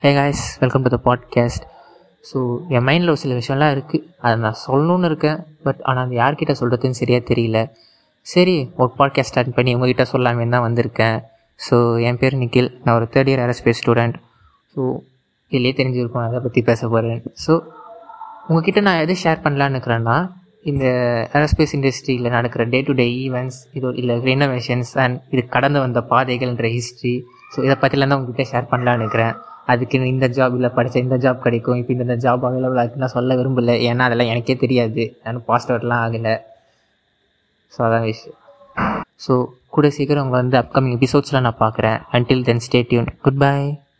hey guys welcome to the podcast so என் மைண்டில் ஒரு சில விஷயம்லாம் இருக்குது அதை நான் சொல்லணும்னு இருக்கேன் பட் ஆனால் அது யார்கிட்ட சொல்கிறதுன்னு சரியாக தெரியல சரி ஒரு பாட்காஸ்ட் ஸ்டார்ட் பண்ணி உங்ககிட்ட சொல்லாமே தான் வந்திருக்கேன் ஸோ என் பேர் நிக்கில் நான் ஒரு third year aerospace student so இதுலேயே தெரிஞ்சிருக்கோம் அதை பற்றி பேச போகிறேன் ஸோ உங்ககிட்ட நான் எதை ஷேர் பண்ணலான்னு இருக்கிறேன்னா இந்த ஏரோஸ்பேஸ் இண்டஸ்ட்ரியில் நடக்கிற டே டு டே ஈவெண்ட்ஸ் இது இல்லை ரினோவேஷன்ஸ் அண்ட் இது கடந்து வந்த பாதைகள்ன்ற ஹிஸ்ட்ரி ஸோ இதை பற்றிலாம் தான் உங்ககிட்ட ஷேர் பண்ணலான்னு இருக்கிறேன் அதுக்கு இந்த ஜாப் இல்லை படித்த இந்த ஜாப் கிடைக்கும் இப்போ இந்த ஜாப் அவைலபிள் ஆகுது நான் சொல்ல விரும்பல ஏன்னா அதெல்லாம் எனக்கே தெரியாது நான் பாஸ் அவுட்லாம் ஆகலை ஸோ அதான் விஷயம் ஸோ கூட சீக்கிரம் உங்களை வந்து அப்கமிங் எபிசோட்ஸில் நான் பார்க்குறேன் until then stay tuned good bye